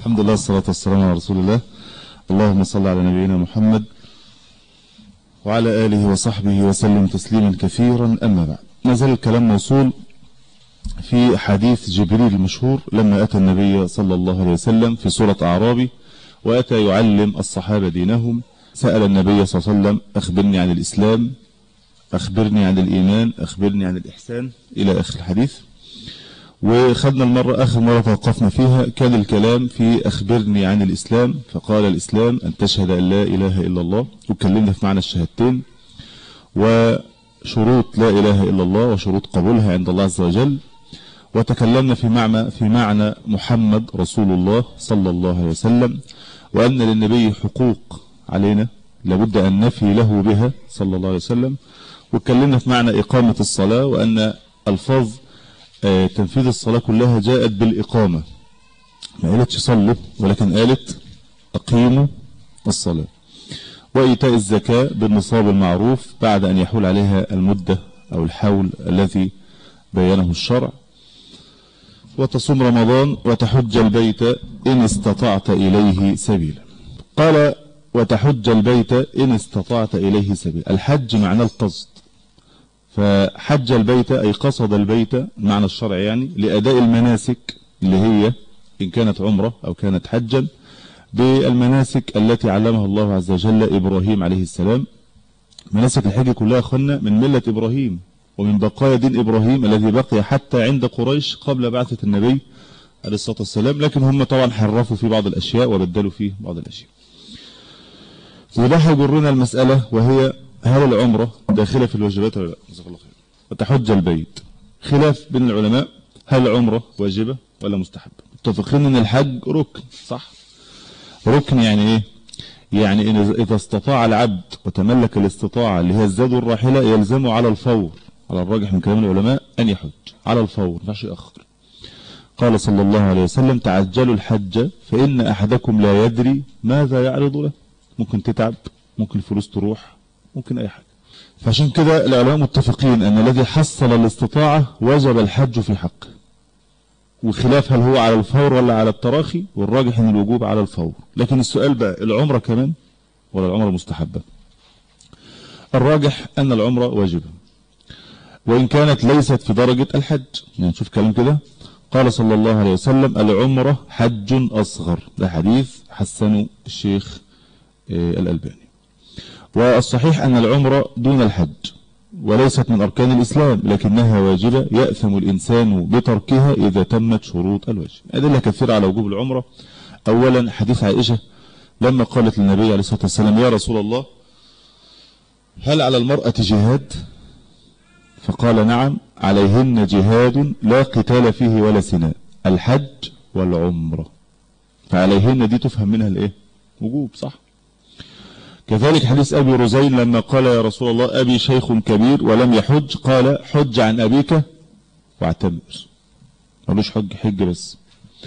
الحمد لله والصلاة والسلام على رسول الله اللهم صل على نبينا محمد وعلى آله وصحبه وسلم تسليما كثيرا أما بعد ما زال الكلام موصول في حديث جبريل المشهور لما أتى النبي صلى الله عليه وسلم في سورة أعرابي وأتى يعلم الصحابة دينهم سأل النبي صلى الله عليه وسلم أخبرني عن الإسلام أخبرني عن الإيمان أخبرني عن الإحسان إلى آخر الحديث وخدنا المرة آخر مرة توقفنا فيها كان الكلام في أخبرني عن الإسلام فقال الإسلام أن تشهد أن لا إله إلا الله وكلمنا في معنى الشهادتين وشروط لا إله إلا الله وشروط قبولها عند الله عز وجل وتكلمنا في معنى في معنى محمد رسول الله صلى الله عليه وسلم وأن للنبي حقوق علينا لابد أن نفي له بها صلى الله عليه وسلم واتكلمنا في معنى إقامة الصلاة وأن ألفاظ تنفيذ الصلاة كلها جاءت بالإقامة ما قالتش صلوا ولكن قالت أقيموا الصلاة وإيتاء الزكاة بالنصاب المعروف بعد أن يحول عليها المدة أو الحول الذي بينه الشرع وتصوم رمضان وتحج البيت إن استطعت إليه سبيلا قال وتحج البيت إن استطعت إليه سبيلا الحج معنى القصد فحج البيت أي قصد البيت معنى الشرع يعني لأداء المناسك اللي هي إن كانت عمرة أو كانت حجا بالمناسك التي علمها الله عز وجل إبراهيم عليه السلام مناسك الحج كلها أخوانا من ملة إبراهيم ومن بقايا دين إبراهيم الذي بقي حتى عند قريش قبل بعثة النبي عليه الصلاة والسلام لكن هم طبعا حرفوا في بعض الأشياء وبدلوا فيه بعض الأشياء وده هيجرنا المسألة وهي هل العمرة داخلة في الواجبات ولا لا جزاك الله خير وتحج البيت خلاف بين العلماء هل العمرة واجبة ولا مستحبة متفقين ان الحج ركن صح ركن يعني ايه يعني إن إذا استطاع العبد وتملك الاستطاعة اللي هي الزاد والراحلة يلزمه على الفور على الراجح من كلام العلماء أن يحج على الفور ما ينفعش يأخر قال صلى الله عليه وسلم تعجلوا الحج فإن أحدكم لا يدري ماذا يعرض له ممكن تتعب ممكن الفلوس تروح ممكن أي حاجة فعشان كده العلماء متفقين أن الذي حصل الاستطاعة وجب الحج في حقه وخلاف هل هو على الفور ولا على التراخي والراجح أن الوجوب على الفور لكن السؤال بقى العمرة كمان ولا العمرة مستحبة الراجح أن العمرة واجبة وإن كانت ليست في درجة الحج يعني نشوف كلام كده قال صلى الله عليه وسلم العمرة حج أصغر ده حديث حسنه الشيخ الألباني والصحيح أن العمرة دون الحج وليست من أركان الإسلام لكنها واجبة يأثم الإنسان بتركها إذا تمت شروط الواجب أدلة كثيرة على وجوب العمرة أولا حديث عائشة لما قالت للنبي عليه الصلاة والسلام يا رسول الله هل على المرأة جهاد فقال نعم عليهن جهاد لا قتال فيه ولا سناء الحج والعمرة فعليهن دي تفهم منها الايه وجوب صح كذلك حديث أبي رزين لما قال يا رسول الله أبي شيخ كبير ولم يحج قال حج عن أبيك واعتمر ملوش حج حج بس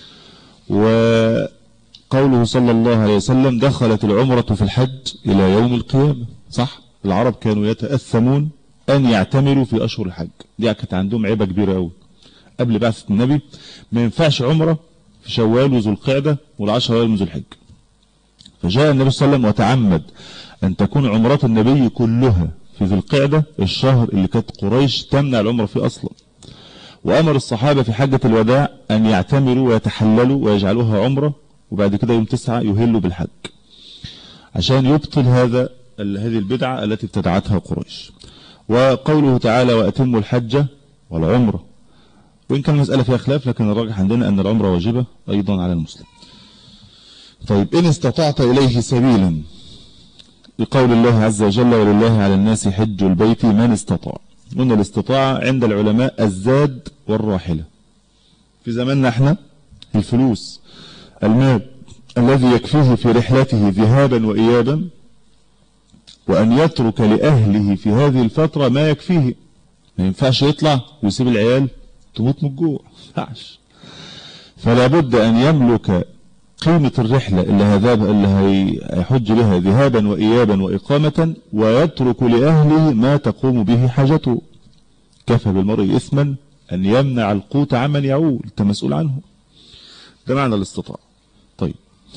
وقوله صلى الله عليه وسلم دخلت العمرة في الحج إلى يوم القيامة صح العرب كانوا يتأثمون أن يعتمروا في أشهر الحج دي كانت عندهم عيبة كبيرة قوي قبل بعثة النبي ما ينفعش عمرة في شوال وذو القعدة والعشر أيام من ذو الحج فجاء النبي صلى الله عليه وسلم وتعمد أن تكون عمرات النبي كلها في ذي القعدة الشهر اللي كانت قريش تمنع العمرة فيه أصلا وأمر الصحابة في حجة الوداع أن يعتمروا ويتحللوا ويجعلوها عمرة وبعد كده يوم تسعة يهلوا بالحج عشان يبطل هذا هذه البدعة التي ابتدعتها قريش وقوله تعالى وأتموا الحج والعمرة وإن كان المسألة فيها خلاف لكن الراجح عندنا أن العمرة واجبة أيضا على المسلم طيب إن استطعت إليه سبيلا لقول الله عز وجل ولله على الناس حج البيت من استطاع قلنا الاستطاعة عند العلماء الزاد والراحلة في زماننا احنا الفلوس المال الذي يكفيه في رحلته ذهابا وإيابا وأن يترك لأهله في هذه الفترة ما يكفيه ما ينفعش يطلع ويسيب العيال تموت من الجوع ينفعش فلا بد أن يملك قيمة الرحلة اللي هذاب اللي هيحج بها ذهابا وإيابا وإقامة ويترك لأهله ما تقوم به حاجته كفى بالمرء إثما أن يمنع القوت عمن يعول أنت مسؤول عنه ده معنى الاستطاعة طيب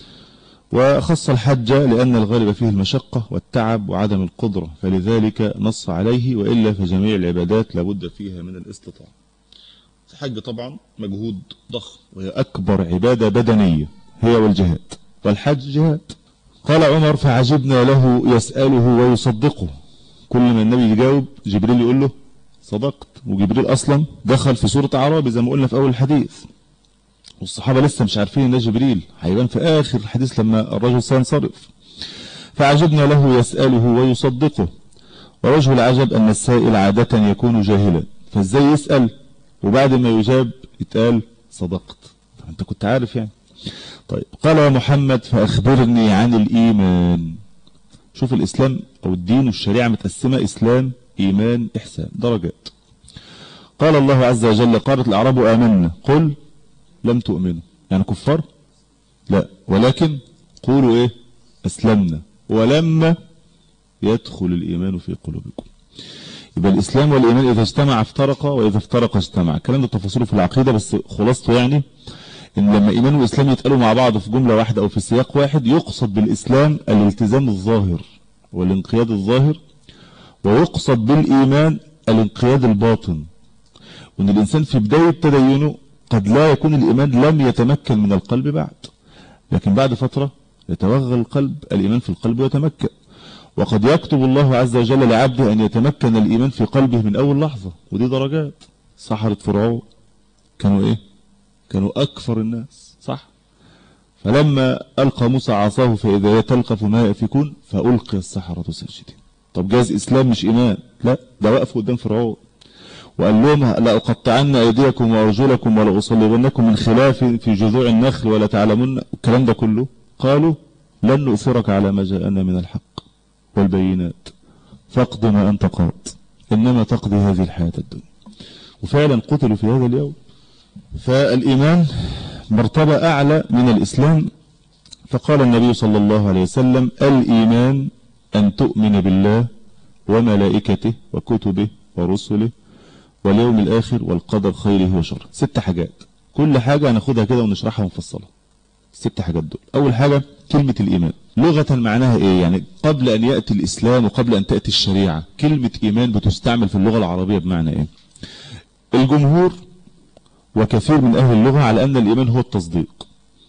وخص الحج لأن الغالب فيه المشقة والتعب وعدم القدرة فلذلك نص عليه وإلا فجميع العبادات لابد فيها من الاستطاعة الحج طبعا مجهود ضخم وهي أكبر عبادة بدنية هي والجهاد والحج جهاد قال عمر فعجبنا له يسأله ويصدقه كل ما النبي يجاوب جبريل يقول له صدقت وجبريل أصلا دخل في سورة أعرابي زي ما قلنا في أول الحديث والصحابة لسه مش عارفين ان ده جبريل هيبان في آخر الحديث لما الرجل سينصرف فعجبنا له يسأله ويصدقه ووجه العجب أن السائل عادة يكون جاهلا فازاي يسأل وبعد ما يجاب يتقال صدقت انت كنت عارف يعني طيب قال يا محمد فأخبرني عن الإيمان شوف الإسلام أو الدين والشريعة متقسمة إسلام إيمان إحسان درجات قال الله عز وجل قالت الأعراب آمنا قل لم تؤمنوا يعني كفار لا ولكن قولوا إيه أسلمنا ولما يدخل الإيمان في قلوبكم يبقى الإسلام والإيمان إذا اجتمع افترق وإذا افترق اجتمع الكلام ده تفاصيله في العقيدة بس خلاصته يعني إن لما إيمان وإسلام يتقالوا مع بعض في جملة واحدة أو في سياق واحد يقصد بالإسلام الالتزام الظاهر والانقياد الظاهر ويقصد بالإيمان الانقياد الباطن وأن الإنسان في بداية تدينه قد لا يكون الإيمان لم يتمكن من القلب بعد لكن بعد فترة يتوغل القلب الإيمان في القلب ويتمكن وقد يكتب الله عز وجل لعبده أن يتمكن الإيمان في قلبه من أول لحظة ودي درجات سحرة فرعون كانوا إيه كانوا أكثر الناس صح فلما ألقى موسى عصاه فإذا يتلقف ما يأفكون فألقي السحرة ساجدين طب جاز إسلام مش إيمان لا ده وقف قدام فرعون وقال لهم لأقطعن أيديكم وأرجلكم ولأصلبنكم من خلاف في جذوع النخل ولا تعلمون الكلام ده كله قالوا لن نؤثرك على ما جاءنا من الحق والبينات فاقض ما أنت قاض إنما تقضي هذه الحياة الدنيا وفعلا قتلوا في هذا اليوم فالإيمان مرتبة أعلى من الإسلام فقال النبي صلى الله عليه وسلم الإيمان أن تؤمن بالله وملائكته وكتبه ورسله واليوم الآخر والقدر خيره وشره ست حاجات كل حاجة هناخدها كده ونشرحها ونفصلها ست حاجات دول أول حاجة كلمة الإيمان لغة معناها إيه يعني قبل أن يأتي الإسلام وقبل أن تأتي الشريعة كلمة إيمان بتستعمل في اللغة العربية بمعنى إيه الجمهور وكثير من أهل اللغة على أن الإيمان هو التصديق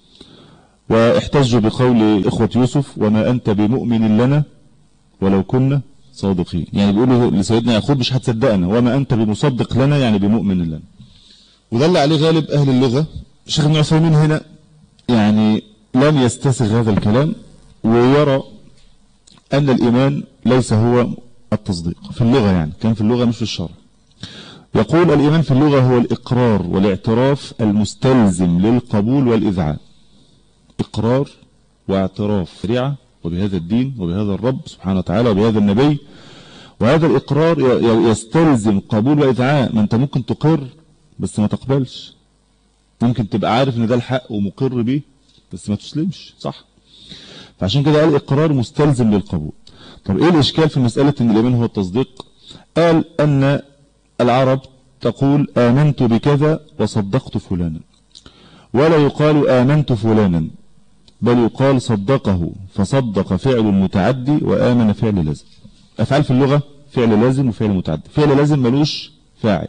واحتجوا بقول إخوة يوسف وما أنت بمؤمن لنا ولو كنا صادقين يعني بيقولوا لسيدنا يعقوب مش هتصدقنا وما أنت بمصدق لنا يعني بمؤمن لنا وده اللي عليه غالب أهل اللغة الشيخ ابن عثيمين هنا يعني لم يستسغ هذا الكلام ويرى أن الإيمان ليس هو التصديق في اللغة يعني كان في اللغة مش في الشرع يقول الإيمان في اللغة هو الإقرار والاعتراف المستلزم للقبول والإذعان إقرار واعتراف شريعة وبهذا الدين وبهذا الرب سبحانه وتعالى وبهذا النبي وهذا الإقرار يستلزم قبول وإذعان ما أنت ممكن تقر بس ما تقبلش ممكن تبقى عارف ان ده الحق ومقر بيه بس ما تسلمش صح فعشان كده قال إقرار مستلزم للقبول طب إيه الإشكال في مسألة أن الإيمان هو التصديق قال أن العرب تقول آمنت بكذا وصدقت فلانا ولا يقال آمنت فلانا بل يقال صدقه فصدق فعل المتعدي وآمن فعل لازم أفعال في اللغة فعل لازم وفعل متعدي فعل لازم ملوش فاعل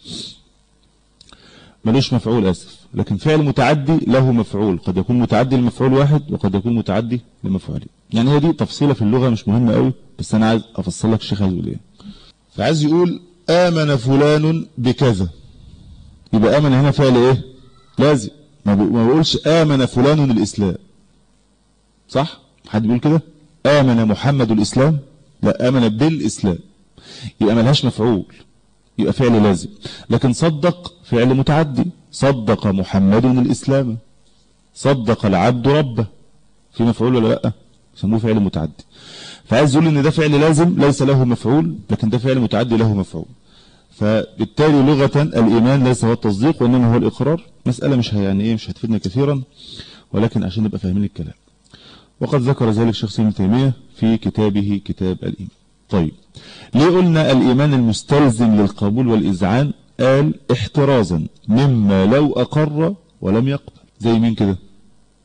ملوش مفعول أسف لكن فعل متعدي له مفعول قد يكون متعدي لمفعول واحد وقد يكون متعدي لمفعولين يعني هي دي تفصيلة في اللغة مش مهمة قوي بس أنا عايز أفصل لك الشيخ عايز يقول إيه فعايز يقول آمن فلان بكذا يبقى آمن هنا فعل إيه لازم ما بقولش آمن فلان الإسلام صح حد بيقول كده آمن محمد الإسلام لا آمن بالإسلام يبقى ملهاش مفعول يبقى فعل لازم لكن صدق فعل متعدي صدق محمد الإسلام صدق العبد ربه في مفعول ولا لا سموه فعل متعدي فعايز يقول ان ده فعل لازم ليس له مفعول لكن ده فعل متعدي له مفعول فبالتالي لغة الإيمان ليس هو التصديق وإنما هو الإقرار مسألة مش يعني إيه مش هتفيدنا كثيرا ولكن عشان نبقى فاهمين الكلام وقد ذكر ذلك شخص ابن تيمية في كتابه كتاب الإيمان طيب ليه قلنا الإيمان المستلزم للقبول والإذعان قال احترازا مما لو أقر ولم يقبل زي مين كده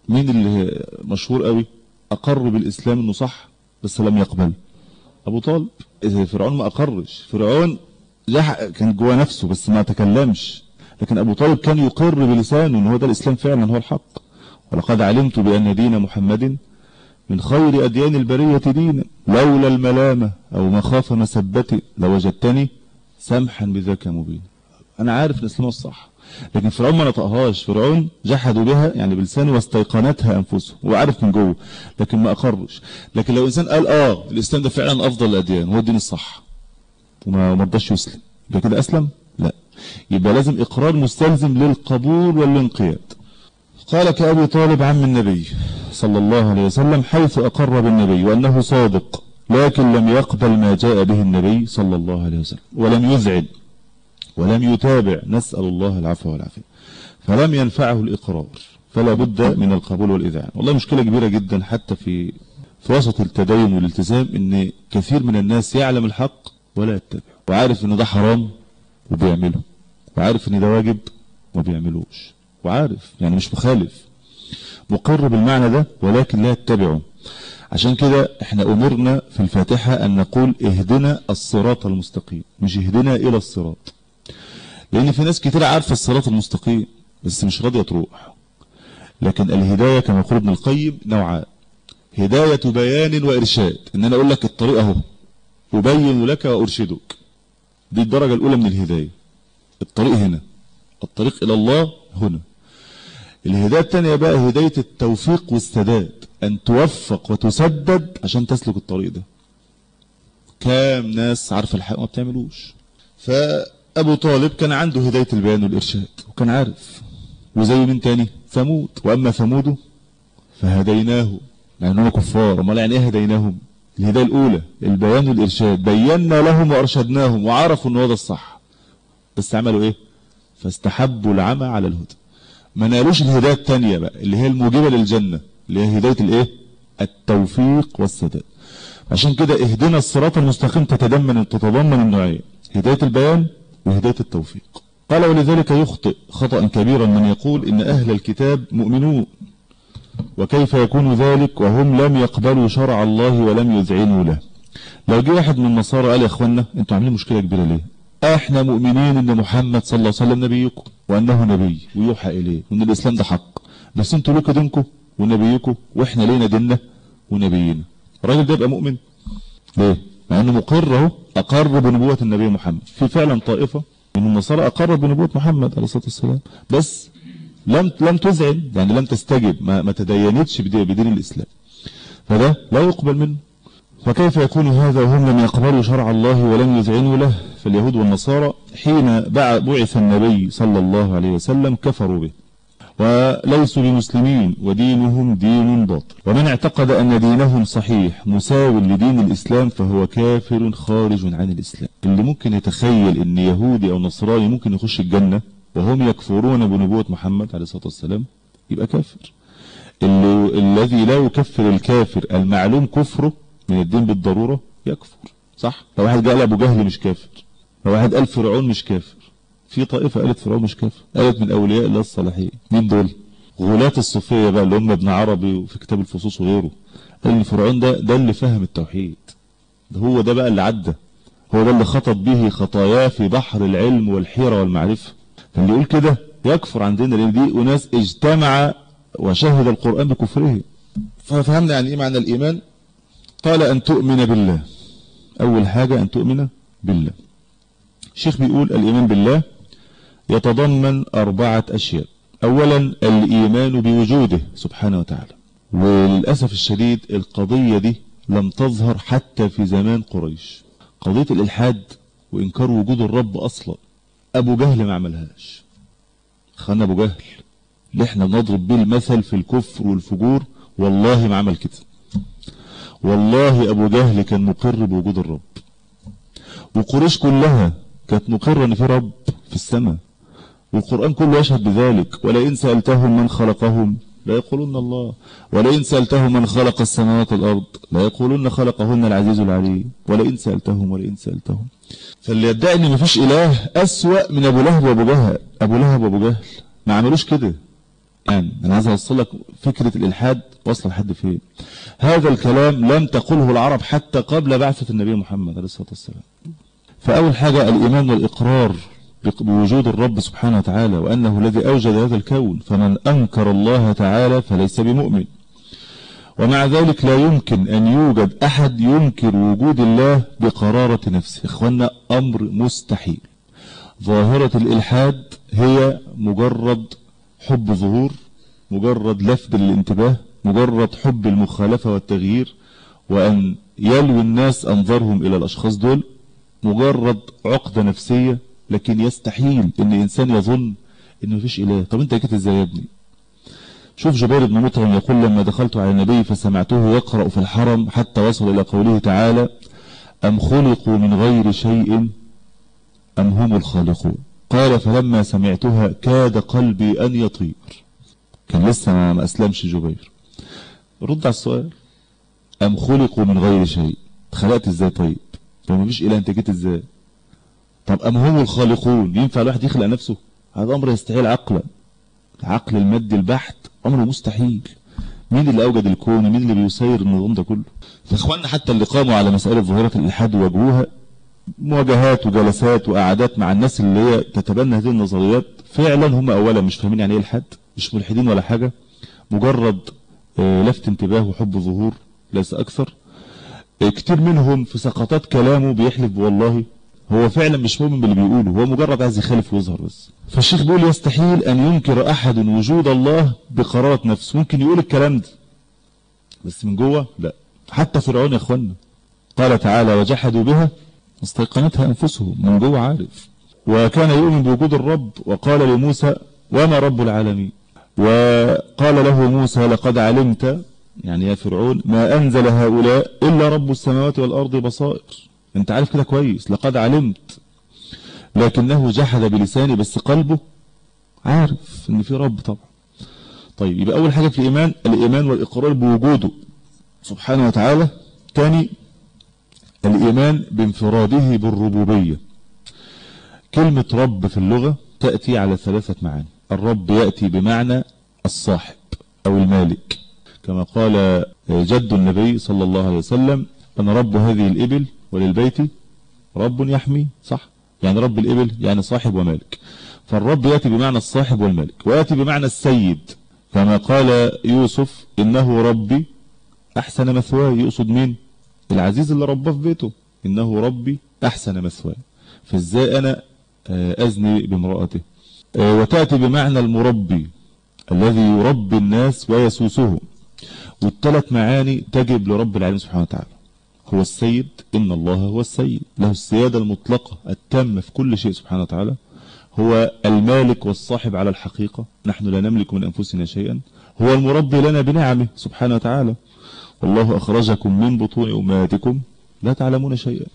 مين اللي مشهور قوي أقر بالإسلام إنه صح بس لم يقبل أبو طالب إذا فرعون ما أقرش فرعون جح كان جوه نفسه بس ما تكلمش لكن أبو طالب كان يقر بلسانه إن هو ده الإسلام فعلا هو الحق ولقد علمت بأن دين محمد من خير أديان البرية دينا لولا الملامة أو مخاف مسبتي لوجدتني سمحا بذاك مبين أنا عارف الإسلام الصح لكن فرعون ما نطقهاش فرعون جحدوا بها يعني بلسانه واستيقنتها أنفسهم وعارف من جوه لكن ما أقرش لكن لو إنسان قال آه الإسلام ده فعلا أفضل الأديان هو الدين الصح وما مرضاش يسلم يبقى كده أسلم لا يبقى لازم إقرار مستلزم للقبول والانقياد قال كأبي طالب عم النبي صلى الله عليه وسلم حيث أقر بالنبي وأنه صادق لكن لم يقبل ما جاء به النبي صلى الله عليه وسلم ولم يزعل ولم يتابع نسأل الله العفو والعافية فلم ينفعه الإقرار فلا بد من القبول والإذعان والله مشكلة كبيرة جدا حتى في في وسط التدين والالتزام ان كثير من الناس يعلم الحق ولا يتبع وعارف ان ده حرام وبيعمله وعارف ان ده واجب وما بيعملوش وعارف يعني مش مخالف مقر بالمعنى ده ولكن لا يتبعه عشان كده احنا امرنا في الفاتحة ان نقول اهدنا الصراط المستقيم مش اهدنا الى الصراط لان في ناس كتير عارفة الصراط المستقيم بس مش راضية تروح لكن الهداية كما يقول ابن القيم نوعان هداية بيان وإرشاد إن أنا أقول لك الطريق أهو أبين لك وأرشدك دي الدرجة الأولى من الهداية الطريق هنا الطريق إلى الله هنا الهداية الثانية بقى هداية التوفيق والسداد أن توفق وتسدد عشان تسلك الطريق ده كام ناس عارفة الحق ما بتعملوش فأبو طالب كان عنده هداية البيان والإرشاد وكان عارف وزي من تاني ثمود وأما ثمود فهديناه مع انهم كفار امال يعني ايه هديناهم الهدايه الاولى البيان والارشاد بينا لهم وارشدناهم وعرفوا ان هو ده الصح بس عملوا ايه فاستحبوا العمى على الهدى ما نالوش الهدايه الثانيه بقى اللي هي الموجبه للجنه اللي هي هدايه الايه التوفيق والسداد عشان كده اهدنا الصراط المستقيم تتضمن تتضمن النوعين هدايه البيان وهدايه التوفيق قال ولذلك يخطئ خطأ كبيرا من يقول إن أهل الكتاب مؤمنون وكيف يكون ذلك وهم لم يقبلوا شرع الله ولم يذعنوا له لو جه واحد من النصارى قال يا اخوانا انتوا عاملين مشكله كبيره ليه احنا مؤمنين ان محمد صلى الله عليه وسلم نبيكم وانه نبي ويوحى اليه وان الاسلام ده حق بس انتوا لكم دينكم ونبيكم واحنا لينا ديننا ونبينا الراجل ده يبقى مؤمن ليه مع انه مقر اهو اقر بنبوه النبي محمد في فعلا طائفه من النصارى اقر بنبوه محمد عليه الصلاه والسلام بس لم لم تذعن يعني لم تستجب ما, ما تدينتش بدين الإسلام فده لا يقبل منه فكيف يكون هذا وهم لم يقبلوا شرع الله ولم يذعنوا له فاليهود والنصارى حين بعث النبي صلى الله عليه وسلم كفروا به وليسوا بمسلمين ودينهم دين باطل ومن اعتقد أن دينهم صحيح مساو لدين الإسلام فهو كافر خارج عن الإسلام اللي ممكن يتخيل أن يهودي أو نصراني ممكن يخش الجنة وهم يكفرون بنبوة محمد عليه الصلاة والسلام يبقى كافر اللي الذي لا يكفر الكافر المعلوم كفره من الدين بالضرورة يكفر صح لو واحد قال أبو جهل مش كافر لو واحد قال فرعون مش كافر في طائفة قالت فرعون مش كافر قالت من أولياء الله الصالحين مين دول غلاة الصوفية بقى اللي هم ابن عربي وفي كتاب الفصوص وغيره قال ان فرعون ده ده اللي فهم التوحيد ده هو ده بقى اللي عدى هو ده اللي خطط به خطاياه في بحر العلم والحيرة والمعرفة فاللي يقول كده يكفر عندنا لان دي اناس اجتمع وشهد القرآن بكفره ففهمنا يعني ايه معنى الايمان قال ان تؤمن بالله اول حاجة ان تؤمن بالله الشيخ بيقول الايمان بالله يتضمن اربعة اشياء اولا الايمان بوجوده سبحانه وتعالى وللأسف الشديد القضية دي لم تظهر حتى في زمان قريش قضية الالحاد وانكار وجود الرب اصلا ابو جهل ما عملهاش خان ابو جهل اللي احنا بنضرب بيه المثل في الكفر والفجور والله ما عمل كده والله ابو جهل كان مقر بوجود الرب وقريش كلها كانت مقرة ان في رب في السماء والقرآن كله يشهد بذلك ولئن سألتهم من خلقهم لا يقولون الله ولئن سألتهم من خلق السماوات والأرض لا يقولون خلقهن العزيز العليم ولئن سألتهم ولئن سألتهم فاللي يدعي ان مفيش اله اسوأ من ابو لهب وابو جهل ابو لهب وابو جهل ما عملوش كده يعني أنا عايز أوصل لك فكرة الإلحاد واصلة لحد فين هذا الكلام لم تقله العرب حتى قبل بعثة النبي محمد عليه الصلاة والسلام فأول حاجة الإيمان والإقرار بوجود الرب سبحانه وتعالى وأنه الذي أوجد هذا الكون فمن أنكر الله تعالى فليس بمؤمن ومع ذلك لا يمكن أن يوجد أحد ينكر وجود الله بقرارة نفسه إخوانا أمر مستحيل ظاهرة الإلحاد هي مجرد حب ظهور مجرد لفت للانتباه مجرد حب المخالفة والتغيير وأن يلوي الناس أنظرهم إلى الأشخاص دول مجرد عقدة نفسية لكن يستحيل أن إنسان يظن أن مفيش إله طب أنت كده إزاي يا ابني شوف جبير بن مطعم يقول لما دخلت على النبي فسمعته يقرأ في الحرم حتى وصل إلى قوله تعالى أم خلقوا من غير شيء أم هم الخالقون قال فلما سمعتها كاد قلبي أن يطير كان لسه ما أسلمش جبير رد على السؤال أم خلقوا من غير شيء خلقت ازاي طيب طب ما فيش إله أنت جيت ازاي طب أم هم الخالقون ينفع الواحد يخلق نفسه هذا أمر يستحيل عقلا العقل المادي البحت أمر مستحيل مين اللي أوجد الكون مين اللي بيسير النظام ده كله فإخواننا حتى اللي قاموا على مسألة ظاهرة الإلحاد وواجهوها مواجهات وجلسات وقعدات مع الناس اللي هي تتبنى هذه النظريات فعلا هم أولا مش فاهمين يعني إيه الحد مش ملحدين ولا حاجة مجرد لفت انتباه وحب ظهور ليس أكثر كتير منهم في سقطات كلامه بيحلف والله هو فعلا مش مؤمن باللي بيقوله هو مجرد عايز يخالف ويظهر بس فالشيخ بيقول يستحيل أن ينكر أحد وجود الله بقرارة نفسه ممكن يقول الكلام ده بس من جوه لا حتى فرعون يا اخوانا قال تعالى وجحدوا بها استيقنتها أنفسهم من جوه عارف وكان يؤمن بوجود الرب وقال لموسى وما رب العالمين وقال له موسى لقد علمت يعني يا فرعون ما أنزل هؤلاء إلا رب السماوات والأرض بصائر انت عارف كده كويس لقد علمت لكنه جحد بلسانه بس قلبه عارف ان في رب طبعا طيب يبقى أول حاجة في الإيمان الإيمان والإقرار بوجوده سبحانه وتعالى ثاني الإيمان بانفراده بالربوبية كلمة رب في اللغة تأتي على ثلاثة معاني الرب يأتي بمعنى الصاحب أو المالك كما قال جد النبي صلى الله عليه وسلم أنا رب هذه الإبل وللبيت رب يحمي صح يعني رب الإبل يعني صاحب ومالك فالرب يأتي بمعنى الصاحب والمالك ويأتي بمعنى السيد كما قال يوسف إنه ربي أحسن مثواي يقصد مين العزيز اللي رباه في بيته إنه ربي أحسن مثواي فإزاي أنا أزني بامرأته وتأتي بمعنى المربي الذي يربي الناس ويسوسهم والثلاث معاني تجب لرب العالمين سبحانه وتعالى هو السيد إن الله هو السيد له السيادة المطلقة التامة في كل شيء سبحانه وتعالى هو المالك والصاحب على الحقيقة نحن لا نملك من أنفسنا شيئا هو المربي لنا بنعمه سبحانه وتعالى والله أخرجكم من بطون أمهاتكم لا تعلمون شيئا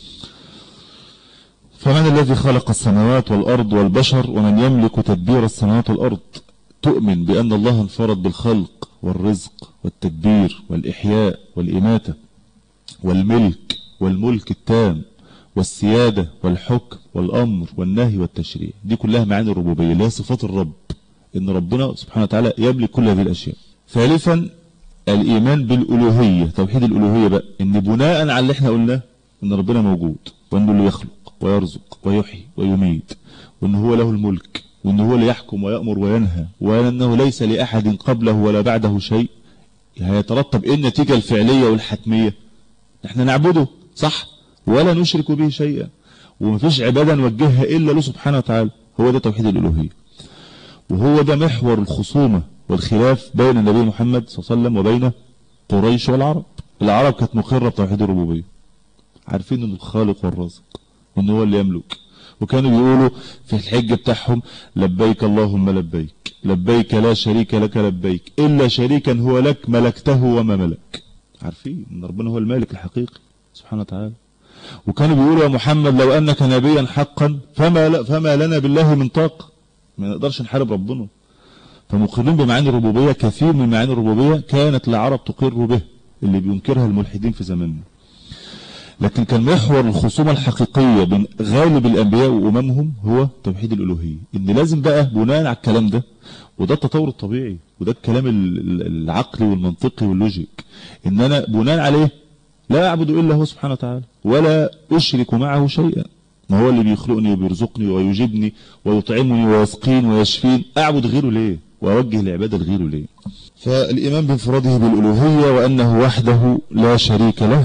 فمن الذي خلق السماوات والأرض والبشر ومن يملك تدبير السماوات والأرض تؤمن بأن الله انفرد بالخلق والرزق والتدبير والإحياء والإماتة والملك والملك التام والسيادة والحكم والأمر والنهي والتشريع دي كلها معاني الربوبية اللي هي صفات الرب إن ربنا سبحانه وتعالى يملك كل هذه الأشياء ثالثا الإيمان بالألوهية توحيد الألوهية بقى إن بناء على اللي احنا قلناه إن ربنا موجود وإنه اللي يخلق ويرزق ويحيي ويميت وإن هو له الملك وإن هو اللي يحكم ويأمر وينهى وأنه ليس لأحد قبله ولا بعده شيء هيترتب إيه النتيجة الفعلية والحتمية احنا نعبده صح ولا نشرك به شيئا ومفيش عبادة نوجهها إلا له سبحانه وتعالى هو ده توحيد الألوهية وهو ده محور الخصومة والخلاف بين النبي محمد صلى الله عليه وسلم وبين قريش والعرب العرب كانت مقرة بتوحيد الربوبية عارفين انه الخالق والرازق وان هو اللي يملك وكانوا بيقولوا في الحج بتاعهم لبيك اللهم لبيك لبيك لا شريك لك لبيك إلا شريكا هو لك ملكته وما ملك عارفين ان ربنا هو المالك الحقيقي سبحانه وتعالى وكانوا بيقولوا يا محمد لو أنك نبيا حقا فما, لا فما لنا بالله من طاقة ما نقدرش نحارب ربنا فمقرين بمعاني الربوبية كثير من معاني الربوبية كانت العرب تقر به اللي بينكرها الملحدين في زماننا لكن كان محور الخصومة الحقيقية بين غالب الأنبياء وأممهم هو توحيد الألوهية إن لازم بقى بناء على الكلام ده وده التطور الطبيعي وده الكلام العقلي والمنطقي واللوجيك إن أنا بناء عليه لا أعبد إلا هو سبحانه وتعالى ولا أشرك معه شيئا ما هو اللي بيخلقني وبيرزقني ويجبني ويطعمني ويسقين ويشفين أعبد غيره ليه وأوجه العبادة لغيره ليه فالإيمان بانفراده بالألوهية وأنه وحده لا شريك له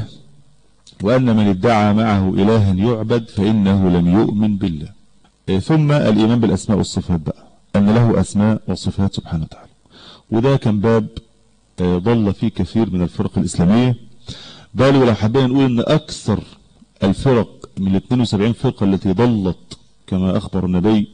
وأن من ادعى معه إلها يعبد فإنه لم يؤمن بالله ثم الإيمان بالأسماء والصفات بقى أن له أسماء وصفات سبحانه وتعالى وده كان باب ضل فيه كثير من الفرق الإسلامية بل ولو حبينا نقول أن أكثر الفرق من ال 72 فرقة التي ضلت كما أخبر النبي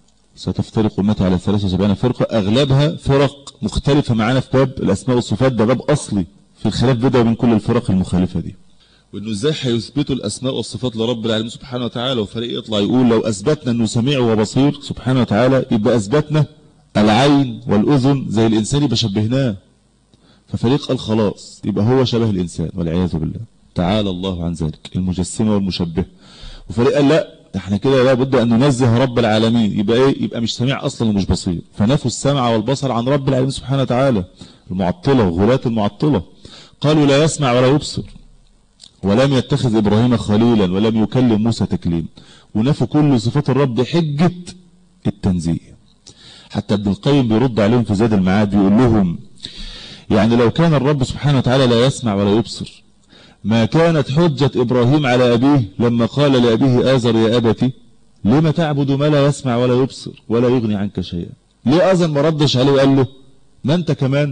ستفترق أمتي على 73 فرقة أغلبها فرق مختلفة معانا في باب الأسماء والصفات ده باب أصلي في الخلاف بدأ من كل الفرق المخالفة دي وانه ازاي هيثبتوا الاسماء والصفات لرب العالمين سبحانه وتعالى وفريق يطلع يقول لو اثبتنا انه سميع وبصير سبحانه وتعالى يبقى اثبتنا العين والاذن زي الانسان يبقى شبهناه ففريق قال خلاص يبقى هو شبه الانسان والعياذ بالله تعالى الله عن ذلك المجسمه والمشبه وفريق قال لا احنا كده لابد ان ننزه رب العالمين يبقى ايه يبقى مش سميع اصلا ومش بصير فنفوا السمع والبصر عن رب العالمين سبحانه وتعالى المعطله وغلاة المعطله قالوا لا يسمع ولا يبصر ولم يتخذ إبراهيم خليلا ولم يكلم موسى تكليم ونفوا كل صفات الرب حجة التنزيه حتى ابن القيم بيرد عليهم في زاد المعاد بيقول لهم يعني لو كان الرب سبحانه وتعالى لا يسمع ولا يبصر ما كانت حجة إبراهيم على أبيه لما قال لأبيه آزر يا أبتي لما تعبد ما لا يسمع ولا يبصر ولا يغني عنك شيئا ليه آزر ما ردش عليه وقال له ما أنت كمان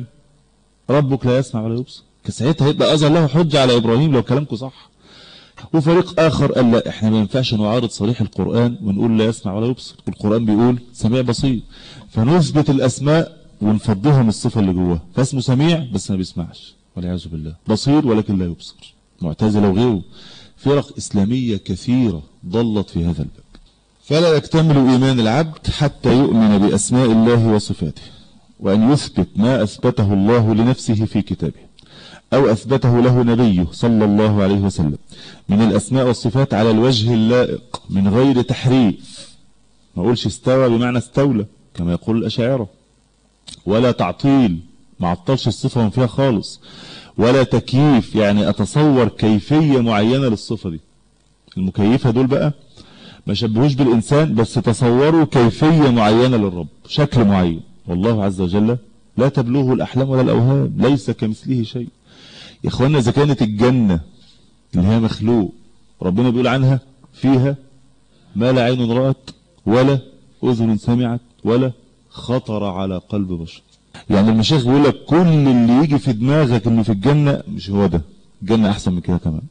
ربك لا يسمع ولا يبصر ساعتها هيبقى أزل له حجة على إبراهيم لو كلامكم صح وفريق آخر قال لا احنا ما ينفعش نعارض صريح القرآن ونقول لا يسمع ولا يبصر القرآن بيقول سميع بصير فنثبت الأسماء ونفضيها من الصفة اللي جواها فاسمه سميع بس ما بيسمعش والعياذ بالله بصير ولكن لا يبصر معتزلة وغيره فرق إسلامية كثيرة ضلت في هذا الباب فلا يكتمل إيمان العبد حتى يؤمن بأسماء الله وصفاته وأن يثبت ما أثبته الله لنفسه في كتابه أو أثبته له نبيه صلى الله عليه وسلم من الأسماء والصفات على الوجه اللائق من غير تحريف ما أقولش استوى بمعنى استولى كما يقول الأشاعرة ولا تعطيل ما عطلش الصفة من فيها خالص ولا تكييف يعني أتصور كيفية معينة للصفة دي المكيفة دول بقى ما شبهوش بالإنسان بس تصوروا كيفية معينة للرب شكل معين والله عز وجل لا تبلغه الأحلام ولا الأوهام ليس كمثله شيء يا إخوانا إذا كانت الجنة اللي هي مخلوق ربنا بيقول عنها فيها ما لا عين رأت ولا أذن سمعت ولا خطر على قلب بشر يعني المشايخ بيقول لك كل اللي يجي في دماغك انه في الجنة مش هو ده الجنة احسن من كده كمان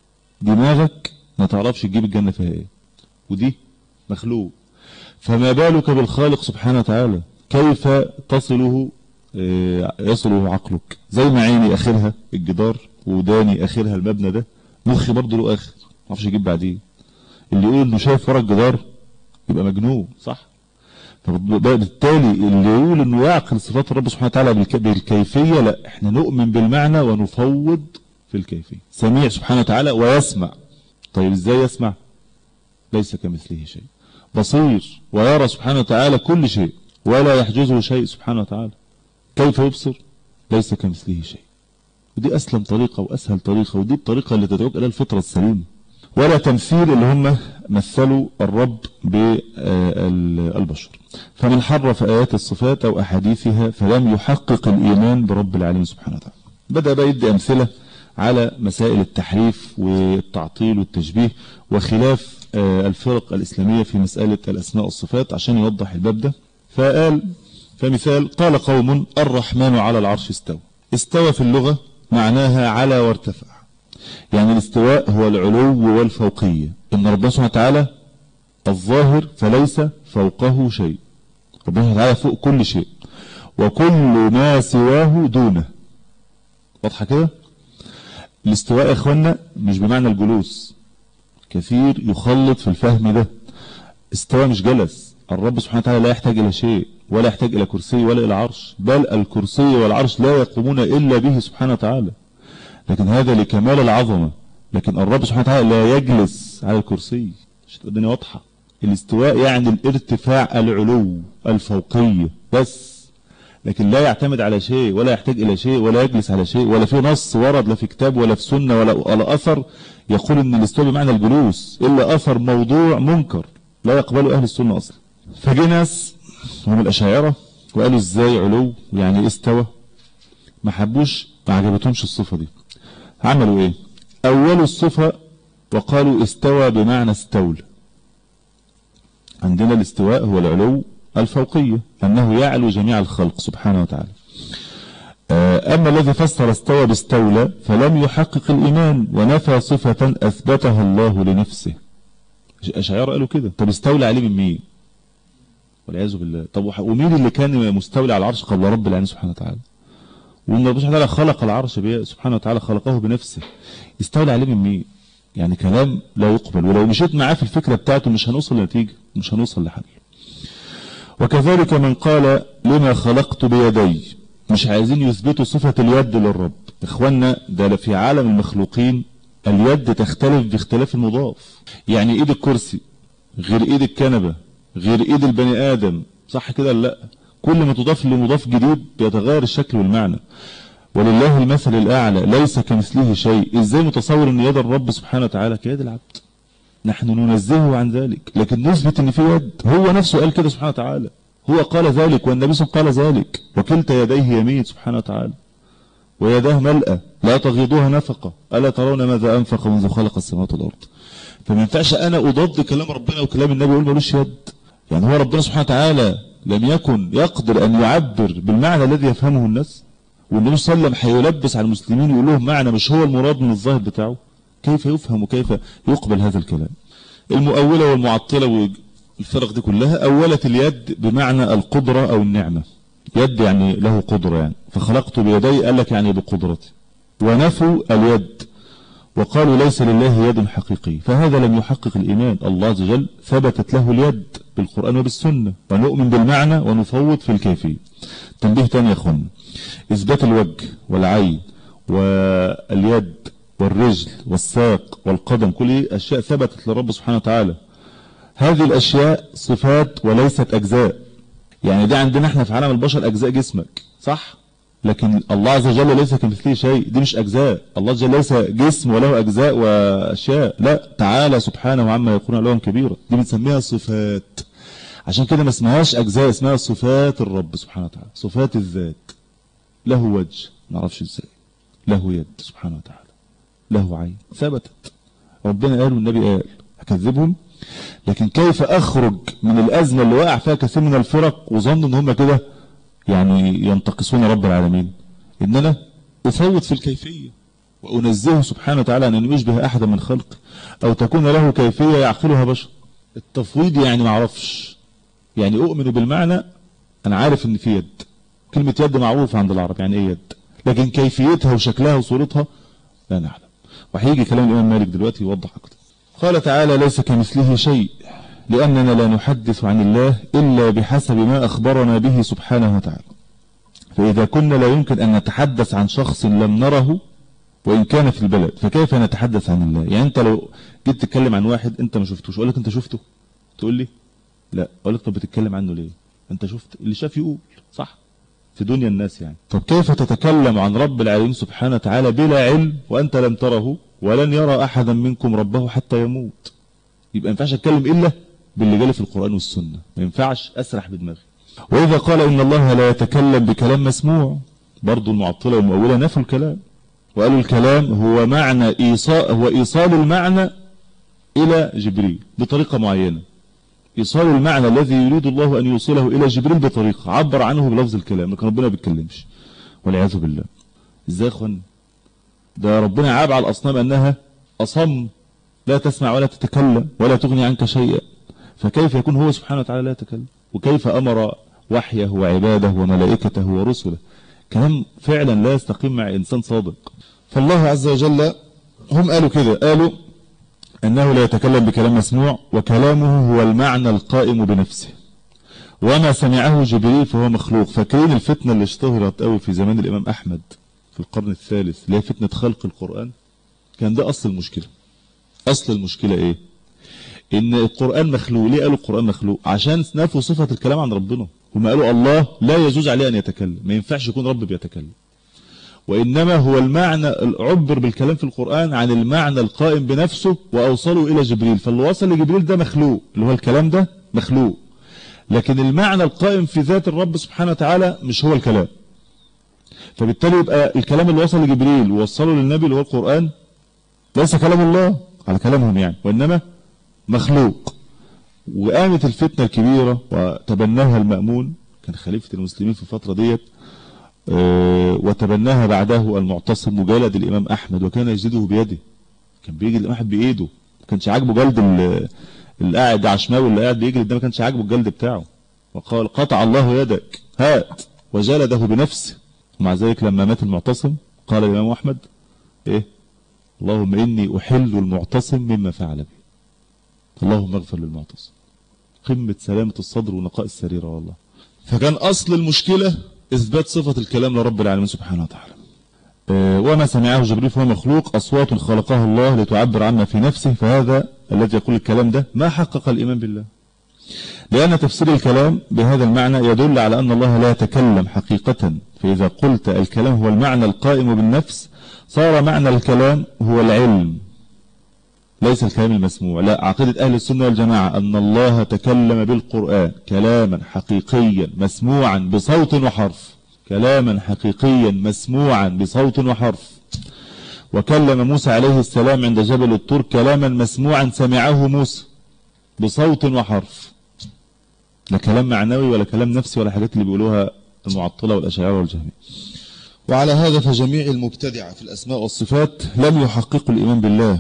دماغك ما تعرفش تجيب الجنة فيها ايه ودي مخلوق فما بالك بالخالق سبحانه وتعالى كيف تصله يصله عقلك زي ما عيني اخرها الجدار وداني اخرها المبنى ده مخي برضه له اخر ما اعرفش اجيب بعديه اللي يقول انه شايف ورا الجدار يبقى مجنون صح فبالتالي اللي يقول انه يعقل صفات الرب سبحانه وتعالى بالكيفيه لا احنا نؤمن بالمعنى ونفوض في الكيفيه سميع سبحانه وتعالى ويسمع طيب ازاي يسمع ليس كمثله شيء بصير ويرى سبحانه وتعالى كل شيء ولا يحجزه شيء سبحانه وتعالى كيف يبصر ليس كمثله شيء ودي أسلم طريقة وأسهل طريقة ودي الطريقة اللي تدعوك إلى الفطرة السليمة ولا تمثيل اللي هم مثلوا الرب بالبشر فمن حرف آيات الصفات أو أحاديثها فلم يحقق الإيمان برب العالمين سبحانه وتعالى بدأ بقى يدي أمثلة على مسائل التحريف والتعطيل والتشبيه وخلاف الفرق الإسلامية في مسألة الأسماء والصفات عشان يوضح الباب ده فقال فمثال قال قوم الرحمن على العرش استوى استوى في اللغة معناها على وارتفع يعني الاستواء هو العلو والفوقية إن ربنا سبحانه وتعالى الظاهر فليس فوقه شيء ربنا سبحانه وتعالى فوق كل شيء وكل ما سواه دونه واضحة كده الاستواء يا اخوانا مش بمعنى الجلوس كثير يخلط في الفهم ده استوى مش جلس الرب سبحانه وتعالى لا يحتاج إلى شيء ولا يحتاج إلى كرسي ولا إلى عرش بل الكرسي والعرش لا يقومون إلا به سبحانه وتعالى لكن هذا لكمال العظمة لكن الرب سبحانه وتعالى لا يجلس على الكرسي مش الدنيا واضحة الاستواء يعني الارتفاع العلو الفوقية بس لكن لا يعتمد على شيء ولا يحتاج إلى شيء ولا يجلس على شيء ولا في نص ورد لا في كتاب ولا في سنة ولا, ولا أثر يقول أن الاستواء بمعنى الجلوس إلا أثر موضوع منكر لا يقبله أهل السنة أصلا فجي ناس هم الأشاعرة وقالوا إزاي علو يعني استوى ما حبوش ما عجبتهمش الصفة دي عملوا إيه أول الصفة وقالوا استوى بمعنى استولى عندنا الاستواء هو العلو الفوقية أنه يعلو جميع الخلق سبحانه وتعالى أما الذي فسر استوى باستولى فلم يحقق الإيمان ونفى صفة أثبتها الله لنفسه أشعار قالوا كده طب استولى عليه من مين والعياذ بالله طب ومين اللي كان مستولى على العرش قبل رب العالمين سبحانه وتعالى وان ربنا سبحانه وتعالى خلق العرش سبحانه وتعالى خلقه بنفسه يستولى عليه من مين يعني كلام لا يقبل ولو مشيت معاه في الفكرة بتاعته مش هنوصل لنتيجة مش هنوصل لحل وكذلك من قال لما خلقت بيدي مش عايزين يثبتوا صفة اليد للرب اخوانا ده في عالم المخلوقين اليد تختلف باختلاف المضاف يعني ايد الكرسي غير ايد الكنبة غير ايد البني ادم صح كده لا كل ما تضاف لمضاف جديد بيتغير الشكل والمعنى ولله المثل الأعلى ليس كمثله شيء إزاي متصور أن يد الرب سبحانه وتعالى كيد العبد نحن ننزهه عن ذلك لكن نثبت أن في يد هو نفسه قال كده سبحانه وتعالى هو قال ذلك والنبي صلى الله عليه وسلم قال ذلك وكلتا يديه يمين سبحانه وتعالى ويداه ملأة لا تغيضوها نفقة ألا ترون ماذا أنفق منذ خلق السماوات والأرض فما ينفعش أنا أضد كلام ربنا وكلام النبي يقول ملوش يد يعني هو ربنا سبحانه وتعالى لم يكن يقدر أن يعبر بالمعنى الذي يفهمه الناس والنبي صلى الله عليه وسلم هيلبس على المسلمين ويقول لهم معنى مش هو المراد من الظاهر بتاعه كيف يفهم وكيف يقبل هذا الكلام المؤولة والمعطلة والفرق دي كلها أولت اليد بمعنى القدرة أو النعمة يد يعني له قدرة يعني فخلقت بيدي قال لك يعني بقدرتي ونفوا اليد وقالوا ليس لله يد حقيقي فهذا لم يحقق الإيمان الله عز وجل ثبتت له اليد بالقرآن وبالسنة ونؤمن بالمعنى ونفوض في الكيفية تنبيه تاني يا أخوانا إثبات الوجه والعين واليد والرجل والساق والقدم كل أشياء ثبتت لرب سبحانه وتعالى هذه الأشياء صفات وليست أجزاء يعني ده عندنا احنا في عالم البشر أجزاء جسمك صح لكن الله عز وجل ليس كمثله شيء دي مش أجزاء الله عز وجل ليس جسم وله أجزاء وأشياء لا تعالى سبحانه عما يكون لهم كبيرة دي بنسميها صفات عشان كده ما اسمهاش أجزاء اسمها صفات الرب سبحانه وتعالى صفات الذات له وجه ما نعرفش ازاي له يد سبحانه وتعالى له عين ثبتت ربنا قال والنبي قال هكذبهم لكن كيف أخرج من الأزمة اللي وقع فيها كثير من الفرق وظن ان هم كده يعني ينتقصون رب العالمين ان انا افوت في الكيفية وانزهه سبحانه وتعالى ان يشبه احدا من خلقه او تكون له كيفية يعقلها بشر التفويض يعني ما اعرفش يعني اؤمن بالمعنى انا عارف ان في يد كلمة يد معروفة عند العرب يعني ايه يد لكن كيفيتها وشكلها وصورتها لا نعلم وهيجي كلام الامام مالك دلوقتي يوضح اكتر قال تعالى ليس كمثله شيء لأننا لا نحدث عن الله إلا بحسب ما أخبرنا به سبحانه وتعالى فإذا كنا لا يمكن أن نتحدث عن شخص لم نره وإن كان في البلد فكيف نتحدث عن الله يعني أنت لو جيت تتكلم عن واحد أنت ما شفتوش أقول لك أنت شفته تقول لي لا أقول لك طب بتتكلم عنه ليه أنت شفت اللي شاف يقول صح في دنيا الناس يعني طب كيف تتكلم عن رب العالمين سبحانه وتعالى بلا علم وأنت لم تره ولن يرى أحدا منكم ربه حتى يموت يبقى ما ينفعش أتكلم إلا باللي جالي في القرآن والسنة ما ينفعش أسرح بدماغي وإذا قال إن الله لا يتكلم بكلام مسموع برضو المعطلة والمؤولة نفوا الكلام وقالوا الكلام هو معنى إيصال هو إيصال المعنى إلى جبريل بطريقة معينة إيصال المعنى الذي يريد الله أن يوصله إلى جبريل بطريقة عبر عنه بلفظ الكلام لكن ربنا ما بيتكلمش والعياذ بالله إزاي يا أخوان ده ربنا عاب على الأصنام أنها أصم لا تسمع ولا تتكلم ولا تغني عنك شيئا فكيف يكون هو سبحانه وتعالى لا يتكلم وكيف أمر وحيه وعباده وملائكته ورسله كلام فعلا لا يستقيم مع إنسان صادق فالله عز وجل هم قالوا كده قالوا أنه لا يتكلم بكلام مسموع وكلامه هو المعنى القائم بنفسه وما سمعه جبريل فهو مخلوق فاكرين الفتنة اللي اشتهرت قوي في زمان الإمام أحمد في القرن الثالث اللي هي فتنة خلق القرآن كان ده أصل المشكلة أصل المشكلة إيه إن القرآن مخلوق ليه قالوا القرآن مخلوق عشان نفوا صفة الكلام عن ربنا هم قالوا الله لا يجوز عليه أن يتكلم ما ينفعش يكون رب بيتكلم وإنما هو المعنى عبر بالكلام في القرآن عن المعنى القائم بنفسه وأوصله إلى جبريل فاللي وصل لجبريل ده مخلوق اللي هو الكلام ده مخلوق لكن المعنى القائم في ذات الرب سبحانه وتعالى مش هو الكلام فبالتالي يبقى الكلام اللي وصل لجبريل ووصله للنبي اللي هو القرآن ليس كلام الله على كلامهم يعني وإنما مخلوق وقامت الفتنة الكبيرة وتبناها المأمون كان خليفة المسلمين في الفترة ديت وتبناها بعده المعتصم وجلد الإمام أحمد وكان يجلده بيده كان بيجلد الإمام أحمد بإيده ما كانش عاجبه جلد اللي قاعد عشماوي اللي قاعد بيجلد ده ما كانش عاجبه الجلد بتاعه وقال قطع الله يدك هات وجلده بنفسه ومع ذلك لما مات المعتصم قال الإمام أحمد إيه اللهم إني أحل المعتصم مما فعل بي اللهم اغفر للمعتصم قمة سلامة الصدر ونقاء السريرة والله فكان أصل المشكلة إثبات صفة الكلام لرب العالمين سبحانه وتعالى أه وما سمعه جبريل فهو مخلوق أصوات خلقها الله لتعبر عما في نفسه فهذا الذي يقول الكلام ده ما حقق الإيمان بالله لأن تفسير الكلام بهذا المعنى يدل على أن الله لا يتكلم حقيقة فإذا قلت الكلام هو المعنى القائم بالنفس صار معنى الكلام هو العلم ليس الكلام المسموع لا عقيدة أهل السنة والجماعة أن الله تكلم بالقرآن كلاما حقيقيا مسموعا بصوت وحرف كلاما حقيقيا مسموعا بصوت وحرف وكلم موسى عليه السلام عند جبل الطور كلاما مسموعا سمعه موسى بصوت وحرف لا كلام معنوي ولا كلام نفسي ولا حاجات اللي بيقولوها المعطلة والأشاعرة والجهمية وعلى هذا فجميع المبتدعة في الأسماء والصفات لم يحققوا الإيمان بالله